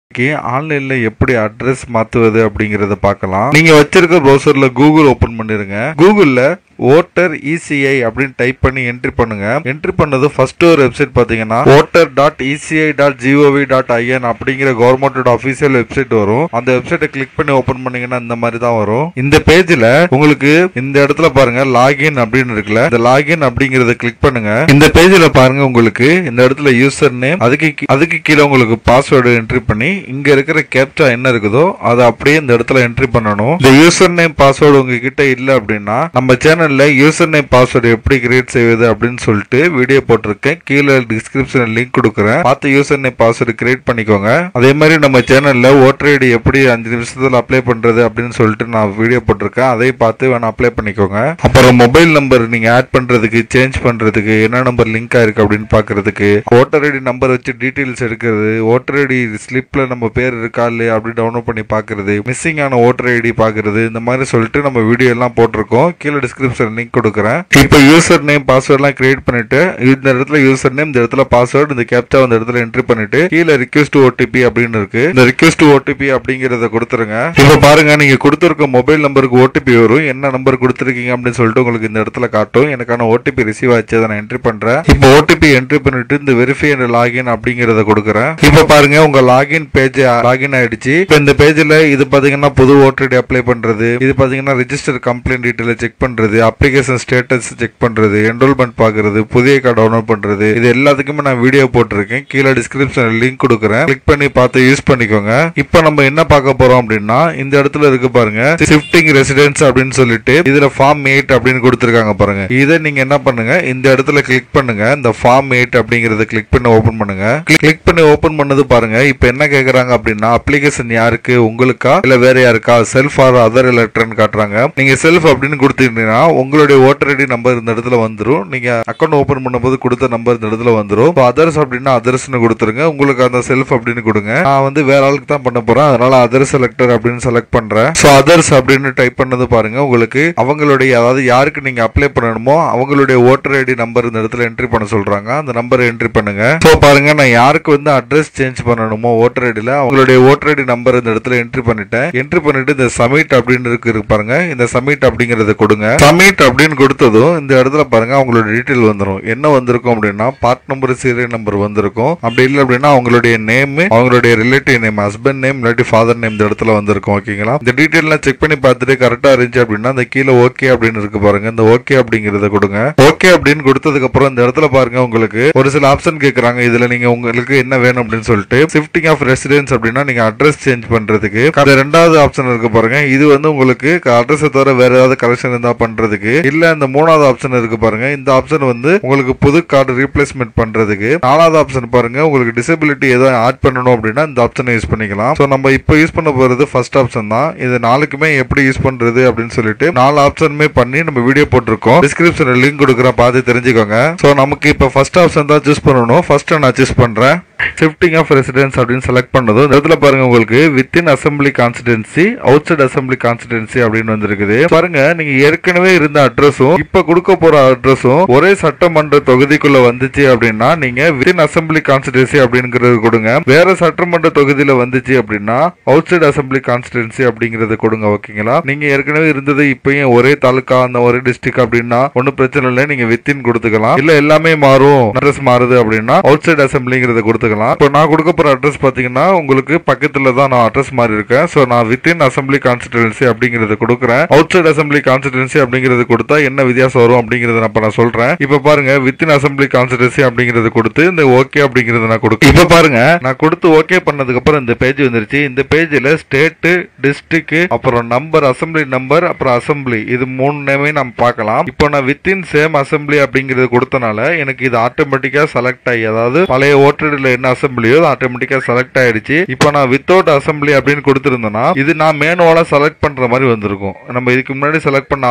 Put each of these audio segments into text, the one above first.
ஆன்லைன்ல எப்படி அட்ரஸ் மாத்துவது அப்படிங்கறத பார்க்கலாம் நீங்க வச்சிருக்க ப்ரௌசர்ல கூகுள் ஓபன் பண்ணிருங்க கூகுள்ல ஓட்டர் இசிஐ அப்படின்னு டைப் பண்ணி என்ட்ரி பண்ணுங்க என்ட்ரி பண்ணது ஃபர்ஸ்ட் ஒரு வெப்சைட் பாத்தீங்கன்னா voter dot ECI dot GOV dot IN அப்படிங்கிற கவர்மெண்டோட அஃபீஷியல் வெப்சைட் வரும் அந்த வெப்சைட்டை கிளிக் பண்ணி ஓபன் பண்ணீங்கன்னா இந்த மாதிரி தான் வரும் இந்த பேஜ்ல உங்களுக்கு இந்த இடத்துல பாருங்க லாகின் அப்படின்னு இருக்குல்ல இந்த லாகின் அப்படிங்கறத கிளிக் பண்ணுங்க இந்த பேஜ்ல பாருங்க உங்களுக்கு இந்த இடத்துல யூசர் நேம் அதுக்கு கீ- அதுக்கு கீழே உங்களுக்கு பாஸ்வேர்டு என்ட்ரி பண்ணி இங்க இருக்கிற கேப்சா என்ன இருக்குதோ அதை அப்படியே இந்த இடத்துல என்ட்ரி பண்ணணும் இந்த யூசர் நேம் பாஸ்வேர்டு உங்ககிட்ட இல்ல அப்படின்னா நம்ம சேனல்ல யூசர் நேம் பாஸ்வேர்டு எப்படி கிரியேட் செய்வது அப்படின்னு சொல்லிட்டு வீடியோ போட்டிருக்கேன் கீழே டிஸ்கிரிப்ஷன் லிங்க் கொடுக்குறேன் பார்த்து யூசர் நேம் பாஸ்வேர்டு கிரியேட் பண்ணிக்கோங்க அதே மாதிரி நம்ம சேனல்ல ஓட்டர் ஐடி எப்படி அஞ்சு நிமிஷத்துல அப்ளை பண்றது அப்படின்னு சொல்லிட்டு நான் வீடியோ போட்டிருக்கேன் அதை பார்த்து வேணா அப்ளை பண்ணிக்கோங்க அப்புறம் மொபைல் நம்பர் நீங்க ஆட் பண்றதுக்கு சேஞ்ச் பண்றதுக்கு என்ன நம்பர் லிங்க் ஆயிருக்கு அப்படின்னு பாக்குறதுக்கு ஓட்டர் ஐடி நம்பர் வச்சு டீடைல்ஸ் எடுக்கிறது ஓட்டர் ஐடி ஸ்லிப்ல நம்ம பேர் இருக்கா இல்லையா அப்படி டவுன்லோட் பண்ணி பாக்குறது மிஸ்ஸிங் ஆன ஓட்டர் ஐடி பாக்குறது இந்த மாதிரி சொல்லிட்டு நம்ம வீடியோ எல்லாம் போட்டிருக்கோம் கீழே டிஸ்கிரிப்ஷன் லிங்க் கொடுக்குறேன் இப்போ யூசர் நேம் பாஸ்வேர்ட் எல்லாம் கிரியேட் பண்ணிட்டு இந்த இடத்துல யூசர் நேம் இந்த இடத்துல பாஸ்வேர்டு இந்த கேப்சா இந்த இடத்துல என்ட்ரி பண்ணிட்டு கீழே ரிக்வெஸ்ட் ஓடிபி அப்படின்னு இருக்கு இந்த ரிக்வெஸ்ட் ஓடிபி அப்படிங்கறத கொடுத்துருங்க இப்போ பாருங்க நீங்க கொடுத்துருக்க மொபைல் நம்பருக்கு ஓடிபி வரும் என்ன நம்பர் கொடுத்துருக்கீங்க அப்படின்னு சொல்லிட்டு உங்களுக்கு இந்த இடத்துல காட்டும் எனக்கான ஓடிபி ரிசீவ் ஆச்சு அதை நான் என்ட்ரி பண்றேன் இப்போ ஓடிபி என்ட்ரி பண்ணிட்டு இந்த வெரிஃபை அண்ட் லாகின் அப்படிங்கறத கொடுக்குறேன் இப்போ பாருங்க உங்க லாகின் பேஜ் லாகின் ஆயிடுச்சு இப்போ இந்த பேஜ்ல இது பாத்தீங்கன்னா புது ஓடிடி அப்ளை பண்றது இது பாத்தீங்கன்னா ரெஜிஸ்டர் கம்ப்ளைண்ட் டீட்டெயில் செக் பண்றது அப்ளிகேஷன் ஸ்டேட்டஸ் செக் பண்றது என்ரோல்மெண்ட் பாக்குறது புதிய கார்டு டவுன்லோட் பண்றது இது எல்லாத்துக்குமே நான் வீடியோ போட்டிருக்கேன் கீழே டிஸ்கிரிப்ஷன் லிங்க் கொடுக்குறேன் கிளிக் பண்ணி பார்த்து யூஸ் பண்ணிக்கோங்க இப்போ நம்ம என்ன பார்க்க போறோம் அப்படின்னா இந்த இடத்துல இருக்கு பாருங்க ஷிஃப்டிங் ரெசிடென்ஸ் அப்படின்னு சொல்லிட்டு இதுல ஃபார்ம் எயிட் அப்படின்னு கொடுத்துருக்காங்க பாருங்க இதை நீங்க என்ன பண்ணுங்க இந்த இடத்துல கிளிக் பண்ணுங்க இந்த ஃபார்ம் எயிட் அப்படிங்கறத கிளிக் பண்ணி ஓபன் பண்ணுங்க கிளிக் பண்ணி ஓபன் பண்ணது பாருங்க இப்போ என்ன கேக்குறாங்க அப்படின்னா அப்ளிகேஷன் யாருக்கு உங்களுக்கா இல்ல வேற யாருக்கா செல்ஃப் ஆர் அதர் எலக்ட்ரன் காட்டுறாங்க நீங்க செல்ஃப் அப்படின்னு கொடுத்தீங்கன்னா உங்களுடைய ஓட்டர் ஐடி நம்பர் இந்த இடத்துல வந்துரும் நீங்க அக்கௌண்ட் ஓபன் பண்ணும்போது கொடுத்த நம்பர் இந்த இடத்துல வந்துரும் அதர்ஸ் அப்படின்னா அதர்ஸ்னு கொடுத்துருங்க உங்களுக்கு அந்த செல்ஃப் அப்படின்னு கொடுங்க நான் வந்து வேற ஆளுக்கு தான் பண்ண போறேன் அதனால அதர் செலக்டர் அப்படின்னு செலக்ட் பண்றேன் ஸோ அதர்ஸ் அப்படின்னு டைப் பண்ணது பாருங்க உங்களுக்கு அவங்களுடைய அதாவது யாருக்கு நீங்க அப்ளை பண்ணணுமோ அவங்களுடைய ஓட்டர் ஐடி நம்பர் இந்த இடத்துல என்ட்ரி பண்ண சொல்றாங்க அந்த நம்பரை என்ட்ரி பண்ணுங்க ஸோ பாருங்க நான் யாருக்கு வந்து அட்ரஸ் சேஞ்ச் பண்ணணுமோ ஓட்டர் ஐடியில் அவங்களுடைய ஓட்டர் ஐடி நம்பர் இந்த இடத்துல என்ட்ரி பண்ணிட்டேன் என்ட்ரி பண்ணிட்டு இந்த சமிட் அப்படின்னு இருக்கு இருக்கு பாருங்க இந்த சமிட் அப்படிங்கறத கொடுங்க சமிட் அப்படின்னு கொடுத்ததும் இந்த இடத்துல பாருங்க அவங்களோட டீட்டெயில் வந்துடும் என்ன வந்திருக்கும் அப்படின்னா பார்ட் நம்பர் சீரியல் நம்பர் வந்திருக்கும் அப்படி இல்லை அப்படின்னா அவங்களுடைய நேம் அவங்களுடைய ரிலேட்டிவ் நேம் ஹஸ்பண்ட் நேம் இல்லாட்டி ஃபாதர் நேம் இந்த இடத்துல வந்திருக்கும் ஓகேங்களா இந்த டீட்டெயிலாம் செக் பண்ணி பார்த்துட்டு கரெக்டா இருந்துச்சு அப்படின்னா அந்த கீழே ஓகே அப்படின்னு இருக்கு பாருங்க இந்த ஓகே அப்படிங்கறத கொடுங்க ஓகே அப்படின்னு கொடுத்ததுக்கு அப்புறம் இந்த இடத்துல பாருங்க உங்களுக்கு ஒரு சில ஆப்ஷன் கேக்குறாங்க இதுல நீங்க உங்களுக்கு என்ன வேணும் அப்படின்னு சொல்லிட்டு ஷிஃப்டிங் ஆஃப் ரெசிடென்ஸ் அப்படின்னா நீங்க அட்ரஸ் சேஞ்ச் பண்றதுக்கு அந்த ரெண்டாவது ஆப்ஷன் இருக்கு பாருங்க இது வந்து உங்களுக்கு அட்ரஸ் தவிர வேற ஏதாவது கரெக்ஷன் இருந்தா பண்றதுக்கு இல்ல இந்த மூணாவது ஆப்ஷன் இருக்கு பாருங்க இந்த ஆப்ஷன் வந்து உங்களுக்கு புது கார்டு ரீப்ளேஸ்மெண்ட் பண்றதுக்கு நாலாவது ஆப்ஷன் பாருங்க உங்களுக்கு டிசபிலிட்டி ஏதாவது ஆட் பண்ணணும் அப்படின்னா இந்த ஆப்ஷனை யூஸ் பண்ணிக்கலாம் ஸோ நம்ம இப்போ யூஸ் பண்ண போறது ஃபர்ஸ்ட் ஆப்ஷன் தான் இது நாளுக்குமே எப்படி யூஸ் பண்றது அப்படின்னு சொல்லிட்டு நாலு ஆப்ஷனுமே பண்ணி நம்ம வீடியோ போட்டிருக்கோம் டிஸ்கிரிப்ஷன்ல லிங்க் கொடுக்குறேன் பார்த்து தெரிஞ்சுக்கோங்க ஸோ நமக்கு இப்போ ஃபர்ஸ்ட் ஆப்ஷன் தான் சூஸ் பண்ணணும் ஃபர்ஸ்ட் நான் சூஸ் பண்றேன் ஷிஃப்டிங் ஆஃப் ரெசிடென்ஸ் அப்படின்னு செலக்ட் பண்ணதும் இந்த இடத்துல பாருங்க உங்களுக்கு within assembly constituency outside assembly constituency அப்படின்னு வந்திருக்குது பாருங்க நீங்க ஏற்கனவே இருந்த அட்ரஸும் இப்ப கொடுக்க போற அட்ரஸும் ஒரே சட்டமன்ற தொகுதிக்குள்ள வந்துச்சு அப்படின்னா நீங்க வித்தின் அசம்பிளி கான்ஸ்டிடென்சி அப்படிங்கறது கொடுங்க வேற சட்டமன்ற தொகுதியில வந்துச்சு அப்படின்னா அவுட் சைட் அசம்பிளி கான்ஸ்டிடென்சி அப்படிங்கறது கொடுங்க ஓகேங்களா நீங்க ஏற்கனவே இருந்தது இப்பயும் ஒரே தாலுக்கா அந்த ஒரே டிஸ்ட்ரிக்ட் அப்படின்னா ஒன்னும் பிரச்சனை இல்லை நீங்க வித்தின் கொடுத்துக்கலாம் இல்ல எல்லாமே மாறும் அட்ரஸ் மாறுது அப்படின்னா அவுட் சைட் அசம்பிளிங்கிறத கொடுத்துக்கலாம் இப்போ நான் கொடுக்க போற அட்ரஸ் பாத்தீங்கன்னா உங்களுக்கு பக்கத்துல தான் நான் அட்ரஸ் மாறி இருக்கேன் ஸோ நான் வித்தின் அசம்பிளி கான்ஸ்டிடுவன்சி அப்படிங்கறத கொடுக்குறேன் அவுட் சைட் அசம்பிளி கான்ஸ்டிடுவன்சி அப்படிங்கறது கொடுத்தா என்ன வித்தியாசம் வரும் அப்படிங்கறத நான் இப்ப நான் சொல்றேன் இப்போ பாருங்க வித்தின் அசம்பிளி கான்ஸ்டிடுவன்சி அப்படிங்கறது கொடுத்து இந்த ஓகே அப்படிங்கறத நான் கொடுக்க இப்போ பாருங்க நான் கொடுத்து ஓகே பண்ணதுக்கு அப்புறம் இந்த பேஜ் வந்துருச்சு இந்த பேஜ்ல ஸ்டேட் டிஸ்ட்ரிக்ட் அப்புறம் நம்பர் அசம்பிளி நம்பர் அப்புறம் அசம்பிளி இது மூணு நேமே நம்ம பார்க்கலாம் இப்போ நான் வித்தின் சேம் அசம்பிளி அப்படிங்கறது கொடுத்தனால எனக்கு இது ஆட்டோமேட்டிக்கா செலக்ட் ஆகி அதாவது பழைய ஓட்டர்ல என்ன அசம்பிளியோ அது ஆட்டோமேட்டிக்கா செலக்ட் ஆயிடுச்சு இப்போ நான் வித்தவுட் அசம்பிளி அப்படின்னு கொடுத்திருந்தேன்னா இது நான் மேனுவலா செலக்ட் பண்ற மாதிரி வந்திருக்கும் நம்ம இதுக்கு முன்னாடி செலக்ட் பண்ண ஆப்ஷனுக்கு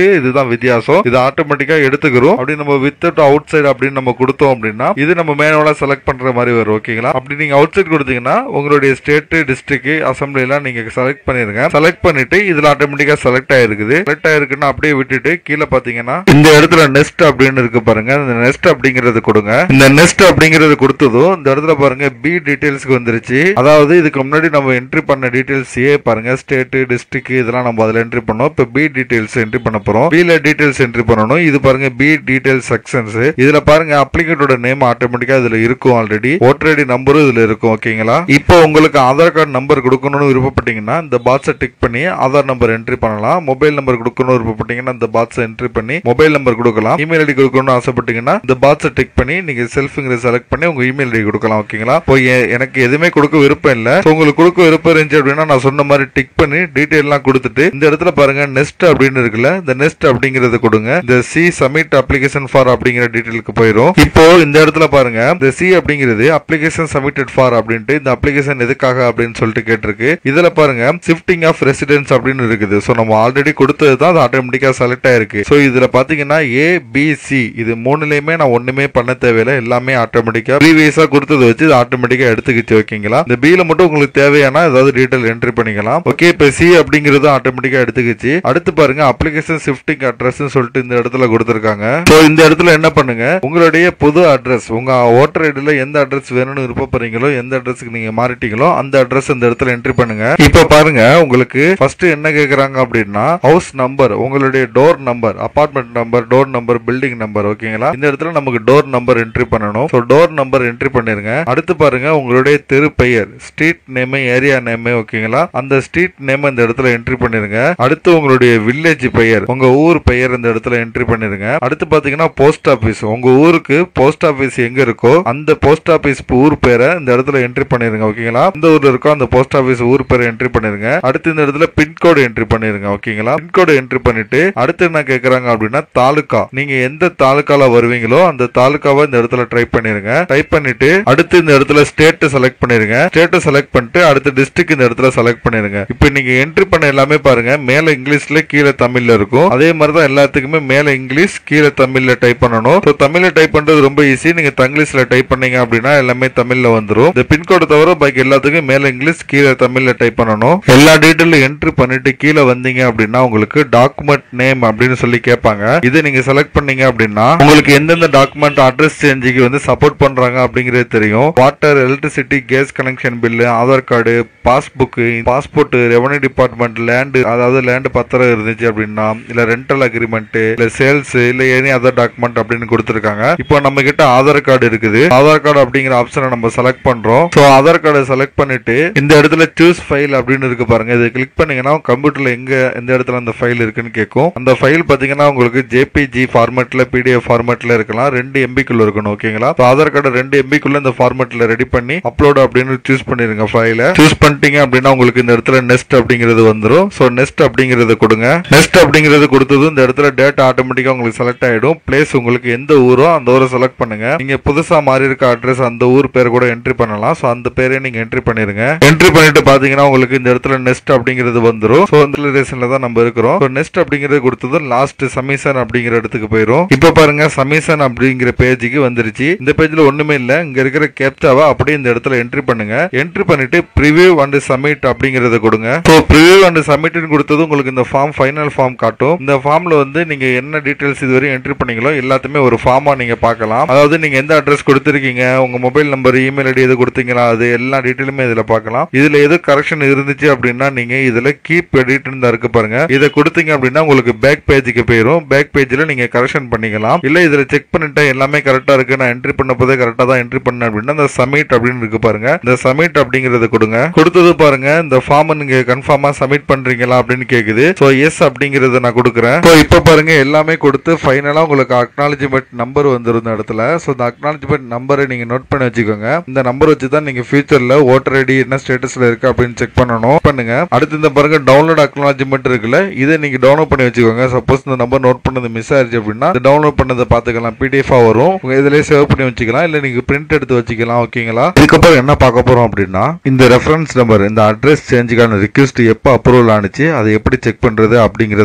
அட்ரஸ்க்கு இதுதான் வித்தியாசம் இது ஆட்டோமேட்டிக்கா எடுத்துக்கிறோம் அப்படி நம்ம வித் அவுட் சைடு அப்படின்னு நம்ம கொடுத்தோம் அப்படின்னா இது நம்ம மேனுவலா செலக்ட் பண்ற மாதிரி வரும் ஓகேங்களா அப்படி நீங்க அவுட் சைடு கொடுத்தீங்கன்னா உங்களுடைய ஸ்டேட் டிஸ்ட்ரிக்ட் அசம்பிளி எல்லாம் நீங்க செலக்ட் பண்ணிருங்க செலக்ட் பண்ணிட்டு இதுல ஆட்டோமேட்டிக்கா செலக்ட் ஆயிருக்குது செலக்ட் ஆயிருக்குன்னா அப்படியே விட்டுட்டு கீழே பாத்தீங்கன்னா இந்த இடத்துல நெஸ்ட் அப்படின்னு இருக்கு பாருங்க இந்த நெஸ்ட் அப்படிங்கறது கொடுங்க இந்த நெஸ்ட் அப்படிங்கறது கொடுத்ததும் இந்த இடத்துல பாருங்க பி டீடைல்ஸ்க்கு வந்துருச்சு அதாவது இதுக்கு முன்னாடி நம்ம என்ட்ரி பண்ண டீடைல்ஸ் ஏ பாருங்க ஸ்டேட் டிஸ்ட்ரிக்ட் இதெல்லாம் நம்ம அதுல என்ட்ரி பண்ணோம் இப்போ பி டீடைல்ஸ் என்ட்ரி பண்ண போறோம் B ல டீடைல்ஸ் என்ட்ரி பண்ணணும் இது பாருங்க பி டீடைல்ஸ் செக்ஷன்ஸ் இதுல பாருங்க அப்ளிகேட்டோட நேம் ஆட்டோமேட்டிக்கா இதுல இருக்கும் ஆல்ரெடி ஓட்டர் ஐடி நம்பரும் இதுல இருக்கும் ஓகேங்களா இப்போ உங்களுக்கு ஆதார் கார்டு நம்பர் கொடுக்கணும்னு விருப்பப்பட்டீங்கன்னா இந்த பாக்ஸை டிக் பண்ணி ஆதார் நம்பர் என்ட்ரி பண்ணலாம் மொபைல் நம்பர் கொடுக்கணும்னு விருப்பப்பட்டீங்கன்னா இந்த பாக்ஸை என்ட்ரி பண்ணி மொபைல் நம்பர் கொடுக்கலாம் இமெயில் ஐடி கொடுக்கணும்னு ஆசைப்பட்டீங்கன்னா இந்த பாக்ஸை டிக் பண்ணி நீங்க செல்ஃபுங்கிற செலக்ட் பண்ணி உங்க இமெயில் ஐடி கொடுக்கலாம் ஓகேங்களா இப்போ எ- எனக்கு எதுவுமே கொடுக்க விருப்பம் இல்ல So, உங்களுக்கு கொடுக்க விருப்பம் இருந்துச்சு அப்படின்னா நான் சொன்ன மாதிரி டிக் பண்ணி டீடைல் எல்லாம் கொடுத்துட்டு இந்த இடத்துல பாருங்க நெஸ்ட் அப்படின்னு இருக்குல்ல இந்த நெஸ்ட் அப்படிங்கறது கொடுங்க இந்த சி சப்மிட் அப்ளிகேஷன் ஃபார் அப்படிங்கிற டீடைலுக்கு போயிடும் இப்போ இந்த இடத்துல பாருங்க இந்த சி அப்படிங்கிறது அப்ளிகேஷன் சப்மிட்டட் ஃபார் அப்படின்ட்டு இந்த அப்ளிகேஷன் எதுக்காக அப்படின்னு சொல்லிட்டு கேட்டிருக்கு இதுல பாருங்க ஷிஃப்டிங் ஆஃப் ரெசிடென்ஸ் அப்படின்னு இருக்குது ஸோ நம்ம ஆல்ரெடி கொடுத்தது தான் அது ஆட்டோமேட்டிக்கா செலக்ட் ஆயிருக்கு ஸோ இதுல பாத்தீங்கன்னா ஏ பி சி இது மூணுலயுமே நான் ஒண்ணுமே பண்ண தேவையில்லை எல்லாமே ஆட்டோமேட்டிக்கா ப்ரீவியஸா கொடுத்ததை வச்சு இது ஆட்டோமேட்டிக்கா எடுத்துக்கிச்சு ஓகேங்களா இந்த பில மட்டும் உங்களுக்கு தேவையான ஏதாவது டீடைல் என்ட்ரி பண்ணிக்கலாம் ஓகே இப்போ சி அப்படிங்கிறது ஆட்டோமேட்டிக்கா எடுத்துக்கிச்சு அடுத்து பாருங்க அப்ளிகேஷன் ஷிஃப்டிங் அட்ரஸ் சொல்லிட்டு இந்த இடத்துல கொடுத்துருக்காங்க ஸோ இந்த இடத்துல என்ன பண்ணுங்க உங்களுடைய புது அட்ரஸ் உங்க ஓட்டர் ஐடியில் எந்த அட்ரஸ் வேணும்னு விருப்பப்படுறீங்களோ எந்த அட்ரஸ்க்கு நீங்க மாறிட்டீங்களோ அந்த அட்ரஸ் இந்த இடத்துல என்ட்ரி பண்ணுங்க இப்போ பாருங்க உங்களுக்கு ஃபர்ஸ்ட் என்ன கேக்குறாங்க அப்படின்னா ஹவுஸ் நம்பர் உங்களுடைய door number apartment number door number building number ஓகேங்களா இந்த இடத்துல நமக்கு டோர் நம்பர் என்ட்ரி பண்ணணும் ஸோ டோர் நம்பர் என்ட்ரி பண்ணிருங்க அடுத்து பாருங்க உங்களுடைய தெரு பெயர் ஸ்ட்ரீட் நேம் ஏரியா நேம் ஓகேங்களா அந்த ஸ்ட்ரீட் நேம் இந்த இடத்துல என்ட்ரி பண்ணிருங்க அடுத்து உங்களுடைய வில்லேஜ் பெயர் உங்க ஊர் பெயர் இந்த இடத்துல என்ட்ரி பண்ணிருங்க அடுத்து பாத்தீங்கன்னா போஸ்ட் ஆபீஸ் உங்க ஊருக்கு போஸ்ட் ஆபீஸ் எங்க இருக்கோ அந்த போஸ்ட் ஆபீஸ் ஊர் பேரை இந்த இடத்துல என்ட்ரி பண்ணிருங்க ஓகேங்களா இந்த ஊர்ல இருக்கோ அந்த போஸ்ட் ஆபீஸ் ஊர் பேரை என்ட்ரி பண்ணிருங்க அடுத்து இந்த இடத்துல பின்கோடு என்ட்ரி பண்ணிருங்க ஓகேங்களா பின்கோடு என்ட்ரி பண்ணிட்டு அடுத்து என்ன கேக்குறாங்க அப்படின்னா தாலுகா நீங்க எந்த தாலுகால வருவீங்களோ அந்த தாலுகாவை இந்த இடத்துல டைப் பண்ணிருங்க டைப் பண்ணிட்டு அடுத்து இந்த இடத்துல ஸ்டேட் செலக்ட் பண்ணிருங்க ஸ்டேட் செலக்ட் பண்ணிட்டு அடுத்து டிஸ்ட்ரிக்ட் இந்த இடத்துல செலக்ட் பண்ணிருங்க இப்போ நீங்க என்ட்ரி பண்ண எல்லாமே பாருங்க மேல இங்கிலீஷ்ல கீழே தமிழ்ல இருக்கும் அதே மாதிரி தான் எல்லாத்துக்குமே மேல இங்கிலீஷ் கீழே தமிழ்ல டைப் பண்ணணும் ஸோ தமிழ்ல டைப் பண்றது ரொம்ப ஈஸி நீங்க தங்கிலீஷ்ல டைப் பண்ணீங்க அப்படின்னா எல்லாமே தமிழ்ல வந்துரும் இந்த பின்கோடு தவிர பாக்கி எல்லாத்துக்கும் மேல இங்கிலீஷ் கீழே தமிழ்ல டைப் பண்ணணும் எல்லா டீட்டெயிலும் என்ட்ரி பண்ணிட்டு கீழே வந்தீங்க அப்படின்னா உங்களுக்கு டாக்குமெண்ட் நேம் அப்படின்னு சொல்லி கேட்பாங்க இதை நீங்க செலக்ட் பண்ணீங்க அப்படின்னா உங்களுக்கு எந்தெந்த டாக்குமெண்ட் அட்ரஸ் சேஞ்சுக்கு வந்து சப்போர்ட் பண்றாங்க அப்படிங்கிறது தெரியும் water electricity gas connection bill Aadhaar card passbook passport revenue department land அதாவது லேண்டு பத்திரம் இருந்துச்சு அப்படின்னா இல்ல ரெண்டல் அக்ரிமெண்ட் இல்ல சேல்ஸ் இல்ல எனி அதர் டாக்குமெண்ட் அப்படின்னு கொடுத்துருக்காங்க இப்போ நம்ம கிட்ட ஆதார் கார்டு இருக்குது ஆதார் கார்டு அப்படிங்கிற ஆப்ஷனை நம்ம செலக்ட் பண்றோம் ஸோ ஆதார் கார்டை செலக்ட் பண்ணிட்டு இந்த இடத்துல சூஸ் ஃபைல் அப்படின்னு இருக்கு பாருங்க இதை கிளிக் பண்ணீங்கன்னா கம்ப்யூட்டர்ல எங்க எந்த இடத்துல அந்த ஃபைல் இருக்குன்னு கேட்கும் அந்த ஃபைல் பாத்தீங்கன்னா உங்களுக்கு ஜேபிஜி ஃபார்மேட்ல பிடிஎஃப் ஃபார்மேட்ல இருக்கலாம் ரெண்டு எம்பிக்குள்ள இருக்கணும் ஓகேங்களா So, ஆதார் கார்டு ரெண்டு எம்பிக்குள்ள இந்த ஃபார்மேட்ல ரெடி பண்ணி அப்லோட் அப்படின்னு சூஸ் பண்ணிருங்க ஃபைல சூஸ் பண்ணிட்டீங்க அப்படின்னா உங்களுக்கு இந்த இடத்துல நெஸ்ட் அப்படிங்கிறது வந்துரும் ஸோ நெஸ்ட் அப்படிங்கறது கொடுங்க நெஸ்ட் அப்படிங்கிறது கொடுத்ததும் இந்த இடத்துல டேட்டா ஆட்டோமேட்டிக்கா உங்களுக்கு செலக்ட் ஆயிடும் பிளேஸ் உங்களுக்கு எந்த ஊரோ அந்த ஊரை செலக்ட் பண்ணுங்க நீங்க புதுசா மாறி இருக்க அட்ரஸ் அந்த ஊர் பேர் கூட என்ட்ரி பண்ணலாம் ஸோ அந்த பேரே நீங்க என்ட்ரி பண்ணிருங்க என்ட்ரி பண்ணிட்டு பாத்தீங்கன்னா உங்களுக்கு இந்த இடத்துல நெஸ்ட் அப்படிங்கிறது வந்துரும் ஸோ இந்த ரிலேஷன்ல தான் நம்ம இருக்கிறோம் ஸோ நெஸ்ட் அப்படிங்கிறது கொடுத்ததும் லாஸ்ட் சமிஷன் அப்படிங்கிற இடத்துக்கு போயிரும் இப்போ பாருங்க சமிஷன் அப்படிங்கிற பேஜுக்கு வந்துருச்சு இந்த பேஜ்ல ஒண்ணுமே இல்ல இங்க இருக்கிற கேப்சாவை அப்படியே இந்த இடத்துல என்ட்ரி பண்ணுங்க என்ட்ரி பண்ணிட்டு ப்ரிவியூ அண்ட் சப்மிட் அப்படிங்கறத கொடுங்க ஸோ ப்ரிவியூ அண்ட் சப்மிட்னு கொடுத்தது உங்களுக்கு இந்த ஃபார்ம் ஃபைனல் ஃபார்ம் காட்டும் இந்த ஃபார்ம்ல வந்து நீங்க என்ன டீடைல்ஸ் இதுவரை என்ட்ரி பண்ணீங்களோ எல்லாத்தையுமே ஒரு ஃபார்மா நீங்க பார்க்கலாம் அதாவது நீங்க எந்த அட்ரஸ் கொடுத்துருக்கீங்க உங்க மொபைல் நம்பர் இமெயில் ஐடி எது கொடுத்தீங்களா அது எல்லா டீட்டெயிலுமே இதுல பார்க்கலாம் இதுல எது கரெக்ஷன் இருந்துச்சு அப்படின்னா நீங்க இதுல கீப் எடிட்னு தான் இருக்கு பாருங்க இதை கொடுத்தீங்க அப்படின்னா உங்களுக்கு பேக் பேஜுக்கு போயிடும் பேக் பேஜ்ல நீங்க கரெக்ஷன் பண்ணிக்கலாம் இல்ல இதுல செக் பண்ணிட்டேன் எல்லாமே கரெக்டா இருக்கு நான் என்ட்ரி பண்ண போதே கரெக்டா தான் என்ட்ரி பண்ணேன் அப்படின்னா இந்த சப்மிட் அப்படின்னு இருக்கு பாருங்க இந்த சப்மிட் அப்படிங்கறத கொடுங்க கொடுத்தது பாருங்க இந்த ஃபார்ம் நீங்க கன்ஃபார்மா சப்மிட் பண்றீங்களா அப்படின்னு கேக்குது சோ எஸ் அப்படிங்கறத நான் கொடுக்குறேன் ஸோ இப்போ பாருங்க எல்லாமே கொடுத்து ஃபைனலா உங்களுக்கு அக்னாலஜிமெண்ட் நம்பர் வந்துரும் இந்த இடத்துல ஸோ இந்த அக்னாலஜிமெண்ட் நம்பரை நீங்க நோட் பண்ணி வச்சுக்கோங்க இந்த நம்பர் வச்சு தான் நீங்க ஃபியூச்சர்ல ஓட்டர் ஐடி என்ன ஸ்டேட்டஸ்ல இருக்கு அப்படின்னு செக் பண்ணணும் பண்ணுங்க அடுத்து இந்த பாருங்க டவுன்லோட் அக்னாலஜிமெண்ட் இருக்குல்ல இதை நீங்க டவுன்லோட் பண்ணி வச்சுக்கோங்க சப்போஸ் இந்த நம்பர் நோட் பண்ணது மிஸ் ஆயிருச்சு அப்படின்னா டவுன்லோட் பண்ணதை பார்த்துக்கலாம் பிடிஎஃப் வரும் உங்க இதுலயே சேவ் பண்ணி வச்சுக்கலாம் இல்ல நீங்க பிரிண்ட் எடுத்து வச்சுக்கலாம் ஓகேங்களா இதுக்கப்புறம் என்ன பார்க்க போறோம் அப்படின்னா இந்த ரெஃபரன்ஸ் நம்பர் இந்த அட்ரஸ் சேஞ்சுக்கான ரிக்வெஸ்ட் எப்போ அப்ரூவல் ஆனிச்சு அதை எப்படி செக் பண்றது அப்படிங்கறதெல்லாம் சொல்றேன்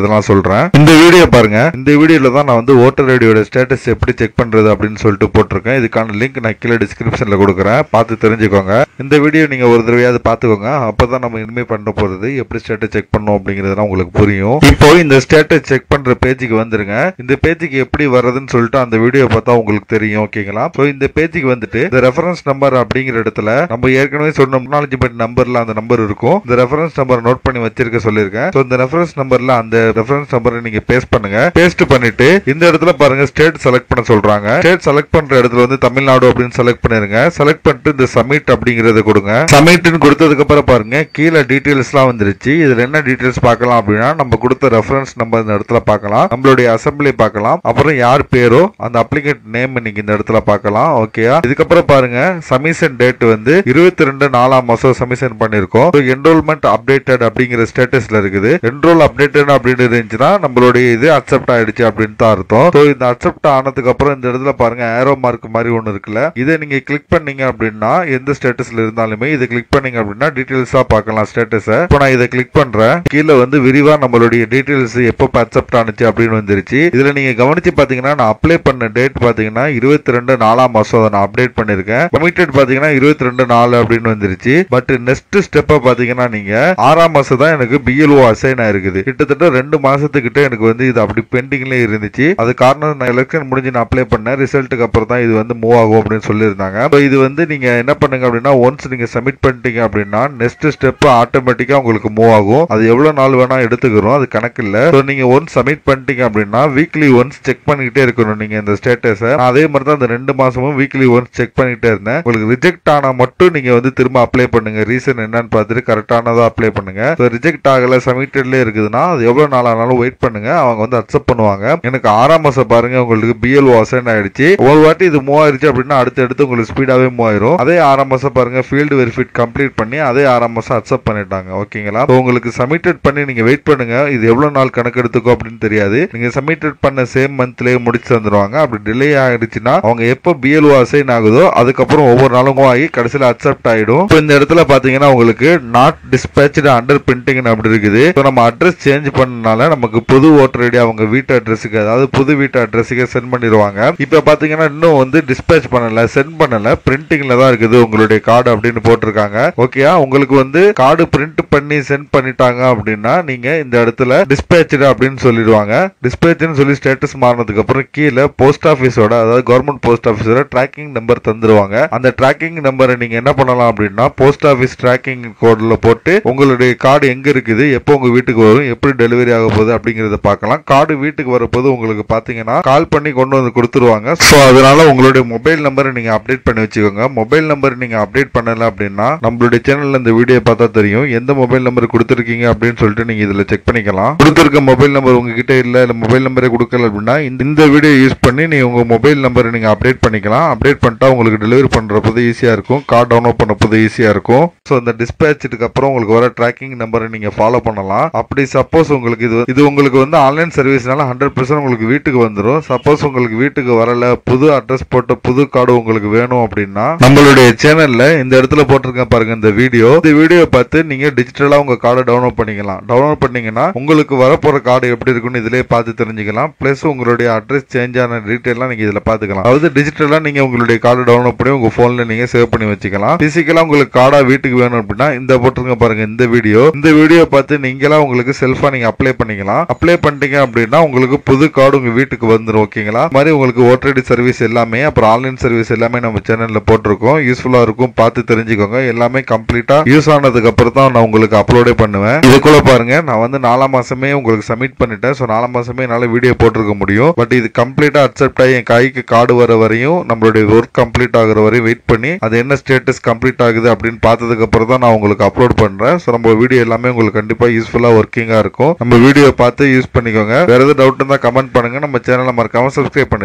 சொல்றேன் இந்த வீடியோ பாருங்க இந்த வீடியோல தான் நான் வந்து ஓட்டர் ஐடியோட ஸ்டேட்டஸ் எப்படி செக் பண்றது அப்படின்னு சொல்லிட்டு போட்டிருக்கேன் இதுக்கான லிங்க் நான் கீழே டிஸ்கிரிப்ஷன்ல கொடுக்குறேன் பார்த்து தெரிஞ்சுக்கோங்க இந்த வீடியோ நீங்க ஒரு தடவையாவது பார்த்துக்கோங்க அப்பதான் நம்ம இனிமே பண்ண போறது எப்படி ஸ்டேட்டஸ் செக் பண்ணணும் அப்படிங்கிறதுலாம் உங்களுக்கு புரியும் இப்போ இந்த ஸ்டேட்டஸ் செக் பண்ற பேஜுக்கு வந்துருங்க இந்த பேஜுக்கு எப்படி வர்றதுன்னு சொல்லிட்டு அந்த வீடியோ பார்த்தா உங்களுக்கு தெரியும் ஓகேங்களா ஸோ இந்த பேஜுக்கு வந்துட்டு இந்த ரெஃபரன்ஸ் நம்பர் அப்படிங்கிற இடத்துல நம்ம ஏற்கனவே சொன்ன அக்னாலஜ்மெண்ட் நம்பர்ல அந்த நம்பர் இருக்கும் இந்த ரெஃபரன்ஸ் நம்பர் நோட் பண்ணி வச்சிருக்க சொல்லியிருக்கேன் ஸோ இந்த ரெஃபரன்ஸ் நம்பர்ல அந்த ரெஃபரன்ஸ் நம்பரை நீங்க பேஸ்ட் பண்ணுங்க பேஸ்ட் பண்ணிட்டு இந்த இடத்துல பாருங்க ஸ்டேட் செலக்ட் பண்ண சொல்றாங்க ஸ்டேட் செலக்ட் பண்ற இடத்துல வந்து தமிழ்நாடு அப்படின்னு செலக்ட் பண்ணிருங்க செலக்ட் பண்ணிட்டு இந்த சப்மிட் அப்படிங்கறத கொடுங்க சப்மிட்னு கொடுத்ததுக்கு அப்புறம் பாருங்க கீழே டீடைல்ஸ்லாம் வந்துருச்சு இதுல என்ன டீடைல்ஸ் பார்க்கலாம் அப்படின்னா நம்ம கொடுத்த ரெஃபரன்ஸ் நம்பர் இந்த இடத்துல பார்க்கலாம் நம்மளுடைய அசம்பிளி பார்க்கலாம் அப்புறம் யார் பேரோ அந்த அப்ளிகேட் நேம் நீங்க இந்த இடத்துல பார்க்கலாம் ஓகேயா இதுக்கப்புறம் பாருங்க சமிஷன் டேட் வந்து இருபத்தி ரெண்டு நாலாம் மாசம் சமிஷன் பண்ணிருக்கோம் என்ரோல்மெண்ட் அப்டேட்டட் அப்படிங்கிற ஸ்டேட்டஸ்ல இருக்குது என்ரோல் அப்டேட்டட் அப்படின்னு இருந்துச்சுன்னா நம்மளுடைய இது அக்செப்ட் ஆயிடுச்சு அப்படின்னு தான் அர்த்தம் ஸோ இந்த அக்செப்ட் ஆனதுக்கு அப்புறம் இந்த இடத்துல பாருங்க ஏரோ மார்க் மாதிரி ஒன்று இருக்குல்ல இதை நீங்க கிளிக் பண்ணீங்க அப்படின்னா எந்த ஸ்டேட்டஸ்ல இருந்தாலுமே இதை கிளிக் பண்ணீங்க அப்படின்னா டீடைல்ஸா பார்க்கலாம் ஸ்டேட்டஸை இப்போ நான் இதை கிளிக் பண்றேன் கீழே வந்து விரிவா நம்மளுடைய டீடைல்ஸ் எப்போ அக்செப்ட் ஆனிச்சு அப்படின்னு வந்துருச்சு இதுல நீங்க கவனிச்சு பாத்தீங்கன்னா நான் அப்ளை பண்ண டேட் பாத்தீங்கன்னா இருபத்தி ரெண்டு நாலாம் மாசம் அதை நான் அப்டேட் பண்ணிருக்கேன் கமிட்டட் பாத்தீங்கன்னா இருபத்தி ரெண்டு நாலு அப்படின்னு வந்துருச்சு பட் நெக்ஸ்ட் ஸ்டெப்பா பாத்தீங்கன்னா நீங்க ஆறாம் மாசம் தான் எனக்கு பிஎல்ஓ அசைன் ஆயிருக்குது கிட்டத்தட்ட ரெண்டு மாசத்துக்கிட்ட எனக்கு வந்து இது அப்படி பெண்டிங்ல இருந்துச்சு அது காரணம் நான் எலெக்ஷன் முடிஞ்சு நான் அப்ளை பண்ணேன் ரிசல்ட்டுக்கு அப்புறம் தான் இது வந்து மூவ் ஆகும் அப்படின்னு சொல்லியிருந்தாங்க So இது வந்து நீங்க என்ன பண்ணுங்க அப்படின்னா ஒன்ஸ் நீங்க சப்மிட் பண்ணிட்டீங்க அப்படின்னா நெக்ஸ்ட் ஸ்டெப் ஆட்டோமேட்டிக்கா உங்களுக்கு மூவ் ஆகும் அது எவ்வளவு நாள் வேணா எடுத்துக்கிறோம் அது கணக்கு இல்ல ஸோ நீங்க ஒன்ஸ் சப்மிட் பண்ணிட்டீங்க அப்படின்னா வீக்லி ஒன்ஸ் செக் பண்ணிக்கிட்டே இருக்கணும் நீங்க இந்த ஸ்டேட்டஸை அதே மாதிரி தான் இந்த ரெண்டு மாசமும் வீக்லி ஒன்ஸ் செக் பண்ணிக்கிட்டே இருந்தேன் உங்களுக்கு ரிஜெக்ட் ஆனா மட்டும் நீங்க வந்து திரும்ப அப்ளை பண்ணுங்க ரீசன் என்னன்னு பார்த்துட்டு கரெக்டானதா அப்ளை பண்ணுங்க ரிஜெக்ட் ஆகல சப்மிட்டட்ல இருக்குதுன்னா அது எவ்வளவு நாள் ஆனாலும் வெயிட் பண்ணுங்க அவங்க வந்து அக்செப்ட் பண்ணுவாங்க எனக்கு ஆறாம் மாசம் பாருங்க உங்களுக்கு பிஎல்ஓ அசைன் ஆயிடுச்சு ஒரு வாட்டி இது மூவ் ஆயிருச்சு அப்படின்னா அடுத்து அடுத்து உங்களுக்கு ஸ்பீடாவே மூவ் ஆயிரும் அதே ஆறாம் மாசம் பாருங்க ஃபீல்டு வெரிஃபிட் கம்ப்ளீட் பண்ணி அதே ஆறாம் மாசம் அக்செப்ட் பண்ணிட்டாங்க ஓகேங்களா So உங்களுக்கு சப்மிட்டட் பண்ணி நீங்க வெயிட் பண்ணுங்க இது எவ்வளவு நாள் கணக்கு எடுத்துக்கோ அப்படின்னு தெரியாது நீங்க சப்மிட்டட் பண்ண சேம் மந்த்லயே முடிச்சு தந்துருவாங்க அப்படி டிலே ஆயிடுச்சுன்னா அவங்க எப்போ பிஎல்ஓ அசைன் ஆகுதோ அதுக்கப்புறம் ஒவ்வொரு நாளும் move ஆகி கடைசியில் அக்செப்ட் ஆயிடும் இப்போ இந்த இடத்துல பாத்தீங்கன்னா உங்களுக்கு நாட் டிஸ்பேச்சு அண்டர் பிரிண்டிங் அப்படி இருக்குது இப்போ நம்ம அட்ரஸ் சேஞ்ச் பண்ணனால நமக்கு புது ஓட்டர் ஐடி அவங்க வீட்டு அட்ரஸுக்கு அதாவது புது வீட்டு அட்ரஸுக்கு சென்ட் பண்ணிடுவாங்க இப்போ பாத்தீங்கன்னா இன்னும் வந்து டிஸ்பேச் பண்ணல சென்ட் பண்ணல பிரிண்டிங்ல தான் இருக்குது உங்களுடைய கார்டு அப்படின்னு போட்டிருக்காங்க ஓகேயா உங்களுக்கு வந்து கார்டு பிரிண்ட் பண்ணி சென்ட் பண்ணிட்டாங்க அப்படின்னா நீங்க இந்த இடத்துல டிஸ்பேச்சு அப்படின்னு சொல்லிடுவாங்க டிஸ்பேச்னு சொல்லி ஸ்டேட்டஸ் மாறினதுக்கு அப்புறம் கீழே போஸ்ட் ஆஃபீஸோட அதாவது கவர்மெண்ட் போஸ்ட் ஆஃபீஸோட ட்ராக்கிங் நம்பர் தந்துருவாங்க அந்த ட்ராக்கிங் நம்பரை நீங்க என்ன பண்ணலாம் அப்படின்னா போஸ்ட் ஆஃபீஸ் ட்ராக்கிங் கோட்ல போட்டு உங்களுடைய கார்டு எங்க இருக்குது எப்போ உங்க வீட்டுக்கு வரும் எப்படி டெலிவரி ஆக போகுது அப்படிங்கறத பார்க்கலாம் கார்டு வீட்டுக்கு வரப்போது உங்களுக்கு பாத்தீங்கன்னா கால் பண்ணி கொண்டு வந்து கொடுத்துருவாங்க ஸோ அதனால உங்களுடைய மொபைல் நம்பரை நீங்க அப்டேட் பண்ணி வச்சுக்கோங்க மொபைல் நம்பர் நீங்க அப்டேட் பண்ணல அப்படின்னா நம்மளுடைய சேனல்ல இந்த வீடியோ பார்த்தா தெரியும் எந்த மொபைல் நம்பர் கொடுத்துருக்கீங்க அப்படின்னு சொல்லிட்டு நீங்க இதுல செக் பண்ணிக்கலாம் கொடுத்துருக்க மொபைல் நம்பர் உங்ககிட்ட இல்ல இல்ல மொபைல் நம்பரே கொடுக்கல அப்படின்னா இந்த- இந்த வீடியோ யூஸ் பண்ணி நீ உங்க மொபைல் நம்பரை நீங்க அப்டேட் பண்ணிக்கலாம் அப்டேட் பண்ணிட்டா உங்களுக்கு டெலிவரி பண்ற போது ஈஸியா இருக்கும் கார்டு டவுன்லோட் பண்ண போது ஈஸியா இருக்கும் ஸோ இந்த டிஸ்பேச்சுக்கு அப்புறம் உங்களுக்கு வர ட்ராக்கிங் நம்பரை நீங்க ஃபாலோ பண்ணலாம் அப்படி சப்போஸ் உங்களுக்கு இது இது உங்களுக்கு வந்து ஆன்லைன் சர்வீஸ்னால ஹண்ட்ரட் பர்சன்ட் உங்களுக்கு வீட்டுக்கு வந்துடும் சப்போஸ் உங்களுக்கு வீட்டுக்கு வரல புது அட்ரஸ் போட்ட புது கார்டு உங்களுக்கு வேணும் அப்படின்னா நம்மளுடைய சேனல்ல இந்த இடத்துல போட்டிருக்கேன் பாருங்க இந்த வீடியோ இந்த வீடியோ பார்த்து நீங்க டிஜிட்டலா உங்க கார்டை டவுன்லோட் பண்ணிக்கலாம் டவுன்லோட் பண்ணீங்கன்னா உங்களுக்கு வரப்போற கார்டு எப்படி இருக்குன்னு இதுலயே பார்த்து தெரிஞ்சுக்கலாம் பிளஸ் உங்களுடைய அட்ரஸ் சேஞ்ச் ஆன டீட்டெயிலாம் நீங்க இதுல பாத்துக்கலாம் அதாவது டிஜிட்டலா நீங்க உங்களுடைய கார்டு டவுன்லோட் பண்ணி உங்க போன்ல நீங்க சேவ் பண்ணி வச்சுக்கலாம் பிசிக்கலா உங்களுக்கு கார்டா வீட்டுக்கு வேணும் அப்படின்னா இந்த போட்டிருக்க பாருங்க இந்த வீடியோ இந்த வீடியோ பார்த்து நீங்களா உங்களுக்கு செல்ஃபா நீங்க அப்ளை பண்ணிக்கலாம் அப்ளை பண்ணிட்டீங்க அப்படின்னா உங்களுக்கு புது கார்டு உங்க வீட்டுக்கு வந்துடும் ஓகேங்களா இந்த மாதிரி உங்களுக்கு ஓட்டரடி சர்வீஸ் எல்லாமே அப்புறம் ஆன்லைன் சர்வீஸ் எல்லாமே நம்ம சேனல்ல போட்டிருக்கோம் யூஸ்ஃபுல்லா இருக்கும் பார்த்து தெரிஞ்சுக்கோங்க எல்லாமே கம்ப்ளீட்டா யூஸ் ஆனதுக்கு அப்புறம் தான் நான் உங்களுக்கு அப்லோடே பண்ணுவேன் இதுக்குள்ள பாருங்க நான் வந்து நாலாம் மாசமே உங்களுக்கு சப்மிட் பண்ணிட்டேன் ஸோ நாலாம் மாசமே என்னால வீடியோ போட்டிருக்க முடியும் பட் இது கம்ப்ளீட்டா அக்செப்ட் ஆகி என் கைக்கு கார்டு வர வரையும் நம்மளுடைய ஒர்க் கம்ப்ளீட் ஆகுற வரையும் வெயிட் பண்ணி அது என்ன ஸ்டேட்டஸ் கம்ப்ளீட் ஆகுது அப்படின்னு பார்த்ததுக்கு அப்புறம் தான் நான் உங்களுக்கு அப்லோட் பண்றேன் ஸோ நம்ம வீடியோ எல்லாமே உங்களுக்கு கண்டிப்பா யூஸ்ஃபுல்லா ஒர்க்கிங்கா இருக்கும் நம்ம வீடியோ பார்த்து யூஸ் பண்ணிக்கோங்க வேற எதாவது டவுட் இருந்தா கமெண்ட் பண்ணுங்க நம்ம சேனலை மறக்காம சப்ஸ்கிரைப் பண்ணிருங்க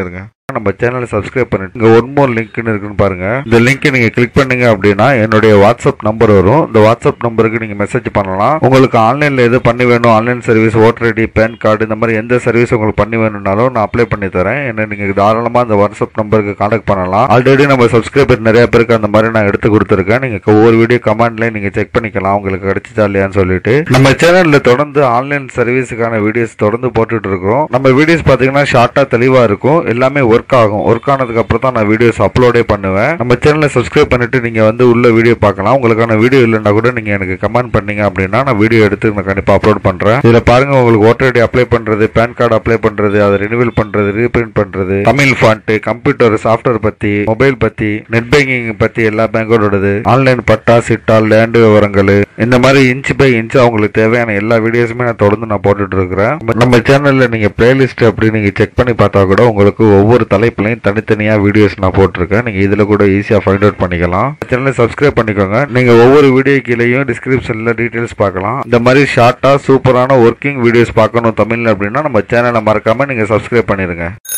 நம்ம சேனலை சப்ஸ்கிரைப் பண்ணிட்டு இங்க ஒன் மோர் லிங்க்னு இருக்குன்னு பாருங்க இந்த லிங்க் நீங்க கிளிக் பண்ணீங்க அப்படின்னா என்னுடைய வாட்ஸ்அப் நம்பர் வரும் இந்த வாட்ஸ்அப் நம்பருக்கு நீங்க மெசேஜ் பண்ணலாம் உங்களுக்கு ஆன்லைன்ல எது பண்ணி வேணும் online service voter ID PAN card இந்த மாதிரி எந்த சர்வீஸ் உங்களுக்கு பண்ணி வேணும்னாலும் நான் அப்ளை பண்ணி தரேன் என்ன நீங்க தாராளமா அந்த வாட்ஸ்அப் நம்பருக்கு கான்டாக்ட் பண்ணலாம் ஆல்ரெடி நம்ம சப்ஸ்கிரைபர் நிறைய பேருக்கு அந்த மாதிரி நான் எடுத்து கொடுத்துருக்கேன் நீங்க ஒவ்வொரு வீடியோ கமெண்ட்ல நீங்க செக் பண்ணிக்கலாம் உங்களுக்கு கிடைச்சிச்சா இல்லையான்னு சொல்லிட்டு நம்ம சேனல்ல தொடர்ந்து ஆன்லைன் சர்வீஸுக்கான வீடியோஸ் தொடர்ந்து போட்டுட்டு இருக்கோம் நம்ம வீடியோஸ் பாத்தீங்கன்னா ஷார்ட்டா தெளிவா இருக்கும் எல்லாமே ஒர்க் ஆகும் ஒர்க் ஆனதுக்கு அப்புறம் தான் நான் வீடியோஸ் அப்லோடே பண்ணுவேன் நம்ம சேனலை சப்ஸ்கிரைப் பண்ணிட்டு நீங்க வந்து உள்ள வீடியோ பார்க்கலாம் உங்களுக்கான வீடியோ இல்லைன்னா கூட நீங்க எனக்கு கமெண்ட் பண்ணீங்க அப்படின்னா நான் வீடியோ எடுத்து நான் கண்டிப்பா அப்லோட் பண்றேன் இதுல பாருங்க உங்களுக்கு ஓட்டர் ஐடி அப்ளை பண்றது பேன் கார்டு அப்ளை பண்றது அதை ரினிவல் பண்றது ரீபிரிண்ட் பண்றது தமிழ் ஃபாண்ட் கம்ப்யூட்டர் சாஃப்ட்வேர் பத்தி மொபைல் பத்தி நெட் பேங்கிங் பத்தி எல்லா பேங்கோடது ஆன்லைன் பட்டா சிட்டா லேண்ட் விவரங்கள் இந்த மாதிரி இன்ச் பை இன்ச் அவங்களுக்கு தேவையான எல்லா வீடியோஸுமே நான் தொடர்ந்து நான் போட்டுட்டு இருக்கிறேன் நம்ம சேனல்ல நீங்க பிளேலிஸ்ட் அப்படி நீங்க செக் பண்ணி பார்த்தா கூட உங்களுக்கு ஒவ்வொரு தலைப்புலையும் தனித்தனியா வீடியோஸ் நான் போட்டிருக்கேன் நீங்க இதுல கூட ஈஸியா ஃபைண்ட் அவுட் பண்ணிக்கலாம் சேனலை சப்ஸ்கிரைப் பண்ணிக்கோங்க நீங்க ஒவ்வொரு வீடியோ கீழேயும் டிஸ்கிரிப்ஷன்ல டீடைல்ஸ் பார்க்கலாம் இந்த மாதிரி ஷார்ட்டா சூப்பரான ஒர்க்கிங் வீடியோஸ் பார்க்கணும் தமிழ்ல அப்படின்னா நம்ம சேனலை மறக்காம நீங்க சப்ஸ்கிரைப் பண்ணிருங்க